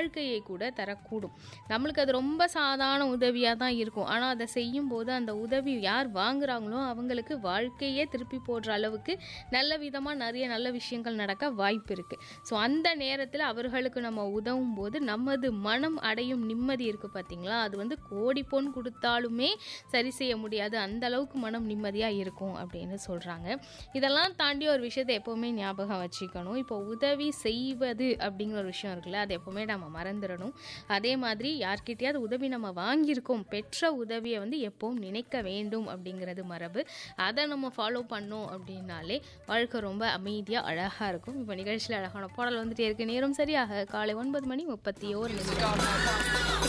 வாழ்க்கையை கூட தரக்கூடும் நம்மளுக்கு அது ரொம்ப சாதாரண உதவியாக தான் இருக்கும் ஆனால் அதை செய்யும்போது அந்த உதவி யார் வாங்குறாங்களோ அவங்களுக்கு வாழ்க்கையே திருப்பி போடுற அளவுக்கு நல்ல விதமாக நிறைய நல்ல விஷயங்கள் நடக்க வாய்ப்பு இருக்குது ஸோ அந்த நேரத்தில் அவர்களுக்கு நம்ம உதவும் போது நமது மனம் அடையும் நிம்மதி இருக்குது பார்த்தீங்களா அது வந்து கோடி பொன் கொடுத்தாலுமே சரி செய்ய முடியாது அந்த அளவுக்கு மனம் நிம்மதியாக இருக்கும் அப்படின்னு சொல்கிறாங்க இதெல்லாம் தாண்டி ஒரு விஷயத்தை எப்போவுமே ஞாபகம் வச்சுக்கணும் இப்போ உதவி செய்வது அப்படிங்கிற ஒரு விஷயம் இருக்குல்ல அதை எப்போவுமே நம்ம மறந்துடணும் அதே மாதிரி யார்கிட்டயாவது உதவி நம்ம வாங்கியிருக்கோம் பெற்ற உதவியை வந்து எப்பவும் நினைக்க வேண்டும் அப்படிங்கிறது மரபு அதை நம்ம ஃபாலோ பண்ணோம் அப்படின்னாலே வாழ்க்கை ரொம்ப அமைதியாக அழகாக இருக்கும் இப்போ நிகழ்ச்சியில் அழகான பாடல் வந்துட்டே இருக்கு நேரம் சரியாக காலை ஒன்பது மணி முப்பத்தி ஓரு நிமிடம்